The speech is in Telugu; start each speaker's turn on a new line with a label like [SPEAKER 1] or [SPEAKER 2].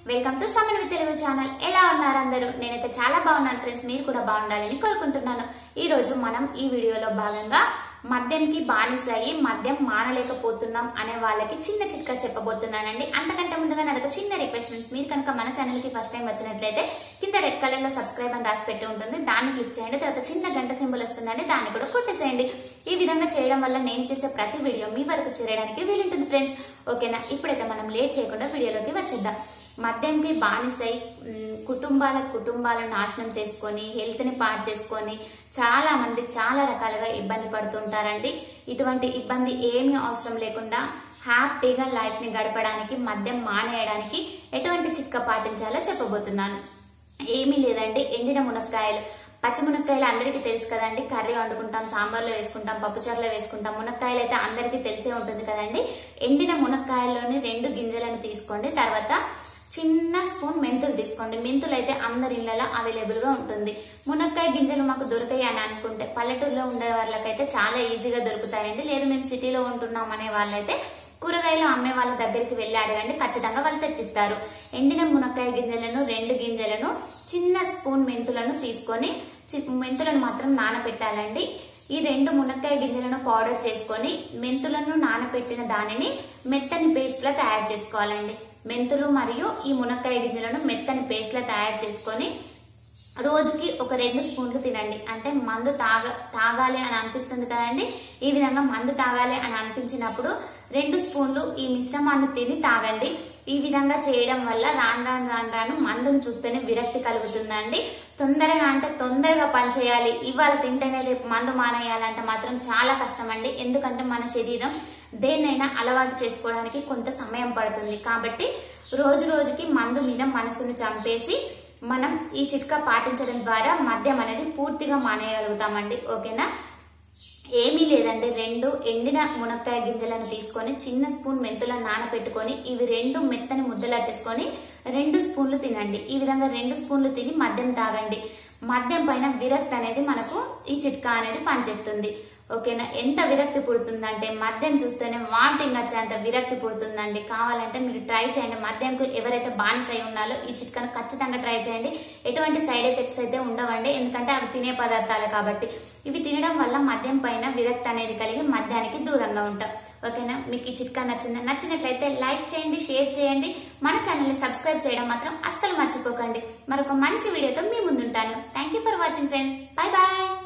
[SPEAKER 1] welcome to Samanvi Telugu channel ఎలా ఉన్నారు అందరూ నేనైతే చాలా బాగున్నాను ఫ్రెండ్స్ మీరు కూడా బాగుండాలని కోరుకుంటున్నాను ఈ రోజు మనం ఈ వీడియోలో భాగంగా మద్యంకి బానిస అయ్యి మద్యం మానలేకపోతున్నాం అనే వాళ్ళకి చిన్న చిట్కా చెప్పబోతున్నానండి అంతకంటే ముందుగా నాదొక చిన్న రిక్వెస్ట్ ఫ్రెండ్స్ మీరు కనుక మన ఛానల్ కి ఫస్ట్ టైం వచ్చినట్లయితే కింద రెడ్ కలర్ లో సబ్స్క్రైబ్ అని రాసి పెట్టి ఉంటుంది దాన్ని క్లిక్ చేయండి తర్వాత చిన్న గంట సింబల్ వస్తుందండి దాన్ని కూడా కొట్టేసేయండి ఈ విధంగా చేయడం వల్ల నేను చేసే ప్రతి వీడియో మీ వరకు చేరడానికి వీలుంటుంది ఫ్రెండ్స్ ఓకేనా ఇప్పుడైతే మనం లేట్ చేయకుండా వీడియోలోకి వచ్చేద్దాం మద్యంకి బానిసై ఉమ్, కుటుంబాల కుటుంబాలను నాశనం చేసుకొని హెల్త్ ని పాడు చేసుకొని చాలా మంది చాలా రకాలుగా ఇబ్బంది పడుతుంటారండి ఇటువంటి ఇబ్బంది ఏమీ అవసరం లేకుండా హ్యాపీగా లైఫ్ ని గడపడానికి మద్యం మానేయడానికి ఎటువంటి చిట్కా పాటించాలో చెప్పబోతున్నాను ఏమీ లేదండి ఎండిన మునక్కాయలు పచ్చి మునక్కాయలు అందరికీ తెలుసు కదండి కర్రీ వండుకుంటాం సాంబార్లో వేసుకుంటాం పప్పుచారులో వేసుకుంటాం మునక్కాయలు అయితే అందరికీ తెలిసే ఉంటుంది కదండి ఎండిన మునక్కాయల్లోని రెండు గింజలను తీసుకోండి తర్వాత చిన్న స్పూన్ మెంతులు తీసుకోండి మెంతులు అయితే అందరి ఇళ్లలో అవైలబుల్ గా ఉంటుంది మునక్కాయ గింజలు మాకు దొరికాయి అని అనుకుంటే పల్లెటూరులో ఉండే వాళ్ళకైతే చాలా ఈజీగా దొరుకుతాయండి లేదు మేము సిటీలో ఉంటున్నాం అనే వాళ్ళైతే కూరగాయలు అమ్మే వాళ్ళ దగ్గరికి వెళ్ళి అడగండి ఖచ్చితంగా వాళ్ళు తెచ్చిస్తారు ఎండిన మునక్కాయ గింజలను రెండు గింజలను చిన్న స్పూన్ మెంతులను తీసుకొని చి- మెంతులను మాత్రం నానబెట్టాలండి ఈ రెండు మునక్కాయ గింజలను పౌడర్ చేసుకొని మెంతులను నానబెట్టిన దానిని మెత్తని పేస్ట్ లా తయారు చేసుకోవాలండి మెంతులు మరియు ఈ మునక్కాయ గింజలను మెత్తని పేస్ట్ లా తయారు చేసుకొని రోజుకి ఒక రెండు స్పూన్లు తినండి అంటే మందు తాగ తాగాలి అని అనిపిస్తుంది కదండి ఈ విధంగా మందు తాగాలి అని అనిపించినప్పుడు రెండు స్పూన్లు ఈ మిశ్రమాన్ని తిని తాగండి ఈ విధంగా చేయడం వల్ల రాను రాను రాను రాను మందును చూస్తేనే విరక్తి కలుగుతుందండి తొందరగా అంటే తొందరగా పనిచేయాలి ఇవాళ తింటేనే రేపు మందు మానేయాలంటే మాత్రం చాలా కష్టం అండి ఎందుకంటే మన శరీరం దేన్నైనా అలవాటు చేసుకోవడానికి కొంత సమయం పడుతుంది కాబట్టి రోజు రోజుకి మందు మీద మనసును చంపేసి మనం ఈ చిట్కా పాటించడం ద్వారా మద్యం అనేది పూర్తిగా మానేయగలుగుతామండి ఓకేనా ఏమీ లేదండి రెండు ఎండిన మునక్కాయ గింజలను తీసుకొని చిన్న స్పూన్ మెంతులను నానబెట్టుకొని ఇవి రెండు మెత్తని ముద్దలా చేసుకొని రెండు స్పూన్లు తినండి ఈ విధంగా రెండు స్పూన్లు తిని మద్యం తాగండి మద్యం పైన విరక్తి అనేది మనకు ఈ చిట్కా అనేది పనిచేస్తుంది ఓకేనా ఎంత విరక్తి పుడుతుందంటే మద్యం చూస్తేనే వామిటింగ్ వచ్చేంత విరక్తి పుడుతుందండి కావాలంటే మీరు ట్రై చేయండి మద్యంకు ఎవరైతే బానిస అయి ఉన్నారో ఈ చిట్కాను ఖచ్చితంగా ట్రై చేయండి ఎటువంటి సైడ్ ఎఫెక్ట్స్ అయితే ఉండవండి ఎందుకంటే అవి తినే పదార్థాలు కాబట్టి ఇవి తినడం వల్ల మద్యం పైన విరక్తి అనేది కలిగి మద్యానికి దూరంగా ఉంటాం ఓకేనా మీకు ఈ చిట్కా నచ్చిందా నచ్చినట్లయితే లైక్ చేయండి షేర్ చేయండి మన ఛానల్ని సబ్స్క్రైబ్ చేయడం మాత్రం అస్సలు మర్చిపోకండి మరొక మంచి వీడియోతో మీ ముందుంటాను thank you for watching friends bye bye